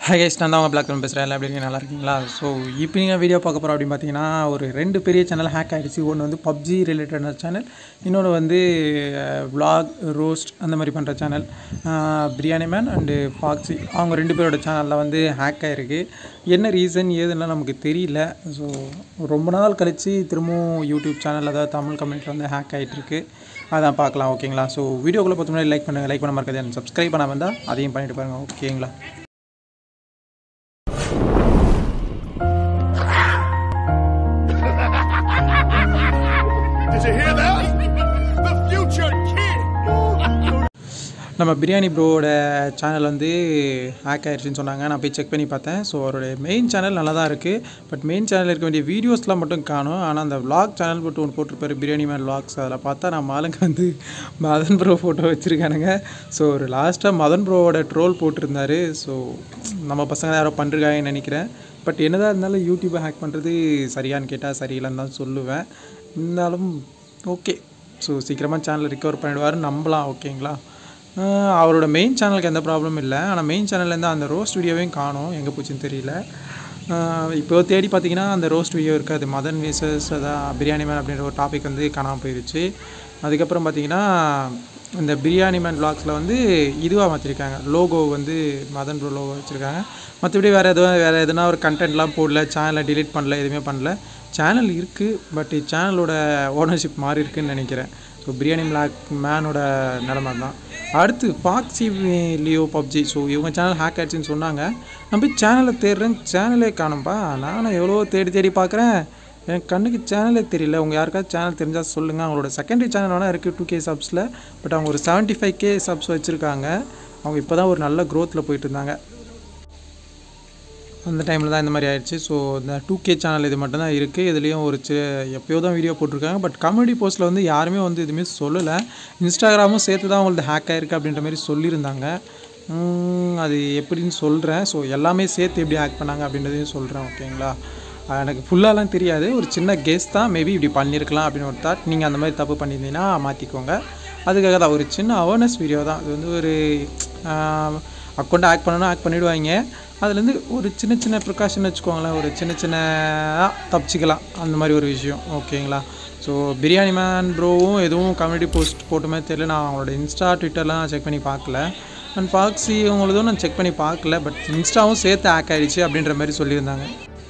Hi guys நான் தான் உங்கள் பிளாக் பேசுகிறேன் எல்லாம் எப்படி இருக்கீங்க? நல்லா இருக்கீங்களா ஸோ இப்போ நீங்கள் வீடியோ பார்க்க போகிறோம் அப்படின்னு பார்த்தீங்கன்னா ஒரு ரெண்டு பெரிய சேனல் ஹேக் ஆகிடுச்சு ஒன்று வந்து பப்ஜி ரிலேட்டடான சேனல் இன்னொன்று வந்து vlog ரோஸ்ட் அந்த மாதிரி பண்ணுற channel Biryani Man and Foxy அவங்க ரெண்டு பேரோட சேனலில் வந்து ஹேக் ஆகிருக்கு என்ன ரீசன் ஏதுன்னா நமக்கு தெரியல ஸோ ரொம்ப நாள் கழித்து திரும்பவும் யூடியூப் சேனல் அதாவது தமிழ் கம்யூனிட்டியில் வந்து ஹேக் ஆகிட்டுருக்கு அதான் பார்க்கலாம் ஓகேங்களா ஸோ வீடியோக்குள்ளே பார்த்து முன்னாடி லைக் பண்ணுங்கள் லைக் பண்ண மறக்காது சப்ஸ்கிரைப் பண்ணாமல் இருந்தால் அதையும் பண்ணிட்டு பாருங்கள் ஓகேங்களா Did you hear that? The future kid. நம்ம பிரியாணி ப்ரோவோட சேனல் வந்து ஹேக் ஆயிடுச்சுன்னு சொன்னாங்க நான் போய் செக் பண்ணி பார்த்தேன் ஸோ அவருடைய மெயின் சேனல் நல்லா தான் இருக்குது பட் மெயின் சேனலில் இருக்க வேண்டிய வீடியோஸ்லாம் மட்டும் காணும் ஆனால் அந்த vlog சேனல் மட்டும் ஒன்று போட்டிருப்பாரு பிரியாணி மேன் vlogs அதில் பார்த்தா நம்ம ஆளுங்க வந்து மதன் ப்ரோ ஃபோட்டோ வச்சுருக்கானுங்க ஸோ ஒரு லாஸ்ட்டாக மதன் ப்ரோவோட ட்ரோல் போட்டிருந்தாரு ஸோ நம்ம பசங்க யாரோ பண்ணிருக்காங்கன்னு நினைக்கிறேன் பட் என்னதான் இருந்தாலும் யூடியூப்பை ஹேக் பண்ணுறது சரியான்னு கேட்டால் சரியில்லைன்னு தான் சொல்லுவேன் இருந்தாலும் ஓகே ஸோ சீக்கிரமாக சேனல் ரிகவர் பண்ணிடுவார் நம்பலாம் ஓகேங்களா ஆஹ் அவரோட மெயின் சேனலுக்கு எந்த ப்ராப்ளமும் இல்லை ஆனால் மெயின் சேனல்லேருந்து அந்த ரோஸ்ட் வீடியோவையும் காணோம் எங்கே போச்சுன்னு தெரியல ஆஹ் இப்போ தேடி பார்த்தீங்கன்னா அந்த ரோஸ்ட் வீடியோ இருக்காது மதன் வேசஸ் அதான் பிரியாணி மேன் அப்படின்ற ஒரு டாபிக் வந்து காணாமல் போயிருச்சு அதுக்கப்புறம் பார்த்தீங்கன்னா இந்த பிரியாணி மேன் vlogsல வந்து இதுவாக மாற்றிருக்காங்க லோகோ வந்து மதன் ப்ரோ லோகோ வச்சுருக்காங்க மற்றபடி வேறு எதுவும் வேறு எதுனா ஒரு கண்டென்ட்லாம் போடல சேனலை delete பண்ணல எதுவுமே பண்ணல சேனல் இருக்குது பட் சேனலோட ஓனர்ஷிப் மாறி இருக்குன்னு நினைக்கிறேன் ஸோ பிரியாணி பிளாக் மேனோட நிலமை தான் அடுத்து ஃபாக்ஸி லியோ பப்ஜி ஸோ இவங்க சேனல் ஹேக் ஆயிடுச்சுன்னு சொன்னாங்க நான் போய் சேனலை தேடுறேன் சேனலே காணும்பா நானும் எவ்வளோ தேடி தேடி பார்க்குறேன் எனக்கு கண்ணுக்கு சேனலே தெரியல உங்கள் யாருக்காவது சேனல் தெரிஞ்சால் சொல்லுங்கள் அவங்களோட செகண்டரி சேனல் வேணால் இருக்குது டூ கே சப்ஸில் பட் அவங்க ஒரு செவன்ட்டி ஃபைவ் கே சப்ஸ் வச்சுருக்காங்க அவங்க இப்போ தான் ஒரு நல்ல க்ரோத்தில் போயிட்டு இருந்தாங்க அந்த டைமில் தான் இந்த மாதிரி ஆயிடுச்சு ஸோ இந்த டூ கே சேனல் இது மட்டும் தான் இருக்குது இதுலேயும் ஒரு சி எப்பயோ தான் வீடியோ போட்டிருக்காங்க பட் கமெடி போஸ்ட்டில் வந்து யாருமே வந்து எதுவுமே சொல்லலை இன்ஸ்டாகிராமும் சேர்த்து தான் அவங்களது ஹேக் ஆயிருக்கு அப்படின்ற மாதிரி சொல்லியிருந்தாங்க உம், அது எப்படின்னு சொல்கிறேன் ஸோ எல்லாமே சேர்த்து எப்படி ஹேக் பண்ணாங்க அப்படின்றதையும் சொல்கிறேன் ஓகேங்களா அஹ் எனக்கு ஃபுல்லாலாம் தெரியாது ஒரு சின்ன கெஸ் தான் மேபி இப்படி பண்ணியிருக்கலாம் அப்படின்னு ஒரு தாட் நீங்கள் அந்த மாதிரி தப்பு பண்ணியிருந்தீங்கன்னா மாற்றிக்கோங்க அதுக்காக தான் ஒரு சின்ன அவேர்னஸ் வீடியோ தான் இது வந்து ஒரு அக்கௌண்ட் ஆக்ட் பண்ணணும் ஆக்ட் பண்ணிவிடுவாங்க அதுலேருந்து ஒரு சின்ன சின்ன ப்ரிகாஷன் வச்சுக்கோங்களேன் ஒரு சின்ன சின்ன தப்பிச்சிக்கலாம் அந்த மாதிரி ஒரு விஷயம் ஓகேங்களா ஸோ பிரியாணி மேன் ப்ரோவும் எதுவும் கம்யூனிட்டி போஸ்ட் போட்டுமே தெரியல நான் அவங்களோட இன்ஸ்டா ட்விட்டர்லாம் செக் பண்ணி பார்க்கல அண்ட் ஃபாக்ஸி அவங்களதும் நான் செக் பண்ணி பார்க்கல பட் இன்ஸ்டாவும் சேர்த்து ஹேக் ஆகிடுச்சு அப்படின்ற மாதிரி சொல்லியிருந்தாங்க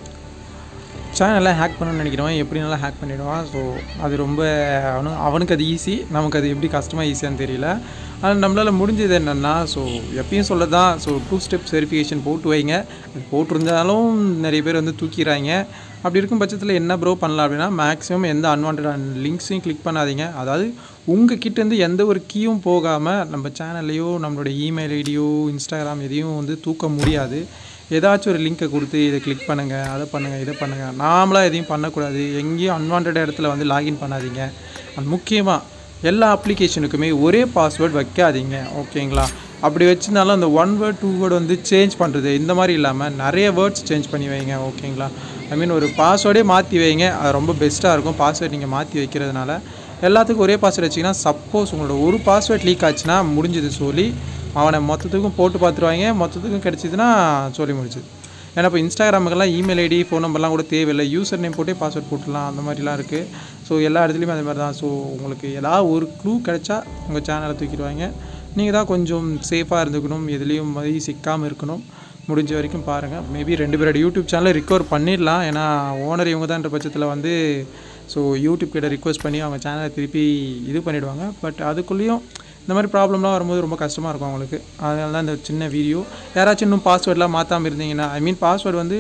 சேனலில் ஹேக் பண்ணணும்னு நினைக்கிறவன் எப்படினாலும் ஹேக் பண்ணிடுவான் ஸோ அது ரொம்ப அவனு அவனுக்கு அது ஈஸி நமக்கு அது எப்படி கஷ்டமாக ஈஸியான்னு தெரியல ஆனால் நம்மளால் முடிஞ்சது என்னென்னா ஸோ எப்பயும் சொல்ல தான் ஸோ டூ ஸ்டெப்ஸ் வெரிஃபிகேஷன் போட்டு வைங்க அது போட்டிருந்தாலும் நிறைய பேர் வந்து தூக்கிறாங்க அப்படி இருக்கும் பட்சத்தில் என்ன ப்ரோ பண்ணலாம் அப்படின்னா மேக்ஸிமம் எந்த அன்வான்ட் லிங்க்ஸையும் கிளிக் பண்ணாதீங்க அதாவது உங்கள் கிட்டேருந்து எந்த ஒரு கீயும் போகாமல் நம்ம சேனல்லையோ நம்மளோட இமெயில் ஐடியோ இன்ஸ்டாகிராம் எதையும் வந்து தூக்க முடியாது ஏதாச்சும் ஒரு லிங்க்கை கொடுத்து இதை கிளிக் பண்ணுங்கள் அதை பண்ணுங்கள் இதை பண்ணுங்கள் நாமளாக எதையும் பண்ணக்கூடாது எங்கேயும் அன்வான்ட் இடத்துல வந்து லாகின் பண்ணாதீங்க அண்ட் முக்கியமாக எல்லா அப்ளிகேஷனுக்குமே ஒரே பாஸ்வேர்ட் வைக்காதீங்க ஓகேங்களா அப்படி வச்சிருந்தாலும் அந்த ஒன் வேர்ட் டூ வேர்டு வந்து சேஞ்ச் பண்ணுறது இந்த மாதிரி இல்லாமல் நிறைய வேர்ட்ஸ் சேஞ்ச் பண்ணி வைங்க ஓகேங்களா ஐ மீன் ஒரு பாஸ்வேர்டே மாற்றி வைங்க அது ரொம்ப பெஸ்ட்டாக இருக்கும் பாஸ்வேர்ட் நீங்கள் மாற்றி வைக்கிறதுனால எல்லாத்துக்கும் ஒரே பாஸ்வேர்ட் வச்சிங்கன்னா சப்போஸ் உங்களோட ஒரு பாஸ்வேர்ட் லீக் ஆச்சுன்னா முடிஞ்சது சொல்லி அவனை மொத்தத்துக்கும் போட்டு பார்த்துருவாங்க மொத்தத்துக்கும் கிடச்சிதுன்னா சொல்லி முடிச்சுது ஏன்னா இப்போ இன்ஸ்டாகிராமுக்கெல்லாம் இமெயில் ஐடி ஃபோன் நம்பர்லாம் கூட தேவையில்லை யூசர் நேம் போட்டே பாஸ்வேர்ட் போட்டுடலாம் அந்த மாதிரிலாம் இருக்குது ஸோ எல்லா இடத்துலையுமே அதே மாதிரி தான் ஸோ உங்களுக்கு ஏதாவது ஒரு க்ளூ கிடைச்சா உங்கள் சேனலை தூக்கிடுவாங்க நீங்கள் தான் கொஞ்சம் சேஃபாக இருந்துக்கணும் எதுலேயும் மாதிரி சிக்காமல் இருக்கணும் முடிஞ்ச வரைக்கும் பாருங்கள் மேபி ரெண்டு பேரோட யூடியூப் சேனலை ரிகவர் பண்ணிடலாம் ஏன்னா ஓனர் இவங்க தான்ற பட்சத்தில் வந்து ஸோ யூடியூப் கிட்ட ரிக்வெஸ்ட் பண்ணி அவங்க சேனலை திருப்பி இது பண்ணிவிடுவாங்க பட் அதுக்குள்ளேயும் இந்த மாதிரி ப்ராப்ளம்லாம் வரும்போது ரொம்ப கஷ்டமாக இருக்கும் அவங்களுக்கு அதனால தான் இந்த சின்ன வீடியோ யாராச்சும் இன்னும் பாஸ்வேர்ட்லாம் மாற்றாமல் இருந்தீங்கன்னா ஐ மீன் பாஸ்வேர்டு வந்து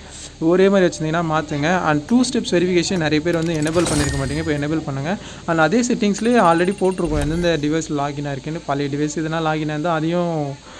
ஒரே மாதிரி வச்சுருந்தீங்கன்னா மாற்றுங்க அண்ட் டூ ஸ்டெப்ஸ் வெரிஃபிகேஷன் நிறைய பேர் வந்து எனேபிள் பண்ணியிருக்க மாட்டீங்க இப்போ எனேபிள் பண்ணுங்கள் அண்ட் அதே செட்டிங்ஸ்லேயே ஆல்ரெடி போட்டிருக்கோம் எந்தெந்த டிவைஸ் லாகின் ஆயிருக்குன்னு பழைய டிவைஸ் எதுனா லாகின் இருந்தால் அதையும்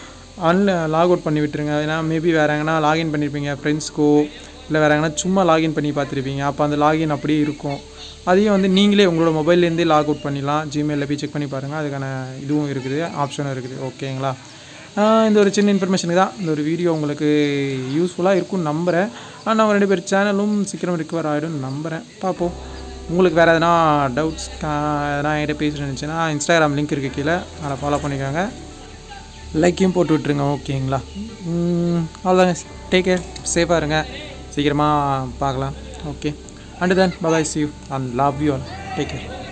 அன்ல லாக் அவுட் பண்ணி விட்டுருங்க ஏன்னா மேபி வேறு எங்கன்னா லாகின் பண்ணியிருப்பீங்க ஃப்ரெண்ட்ஸ்க்கோ இல்லை வேறு எங்கன்னா சும்மா லாகின் பண்ணி பார்த்துருப்பீங்க அப்போ அந்த லாகின் அப்படியே இருக்கும் அதையும் வந்து நீங்களே உங்களோட மொபைல்லேருந்தே லாக் அவுட் பண்ணிடலாம் ஜிமெயிலில் போய் செக் பண்ணி பாருங்கள் அதுக்கான இதுவும் இருக்குது ஆப்ஷனும் இருக்குது ஓகேங்களா ஆஹ் இந்த ஒரு சின்ன இன்ஃபர்மேஷனுக்கு தான் இந்த ஒரு வீடியோ உங்களுக்கு யூஸ்ஃபுல்லாக இருக்கும்னு நம்புகிறேன் ஆனால் அவங்க ரெண்டு பேர் சேனலும் சீக்கிரம் ரிக்கவர் ஆகிடும்னு நம்புகிறேன் பார்ப்போம் உங்களுக்கு வேறு எதனா டவுட்ஸ் எதனா என்கிட்ட பேச நினச்சின்னா இன்ஸ்டாகிராம் லிங்க் இருக்குது கீழே அதை ஃபாலோ பண்ணிக்கோங்க லைக்கையும் போட்டு விட்ருங்க ஓகேங்களா அவ்வளோதாங்க டேக் கேர் சேஃபாக இருங்க சீக்கிரமாக பார்க்கலாம் okay and then bye bye see you and love you all take care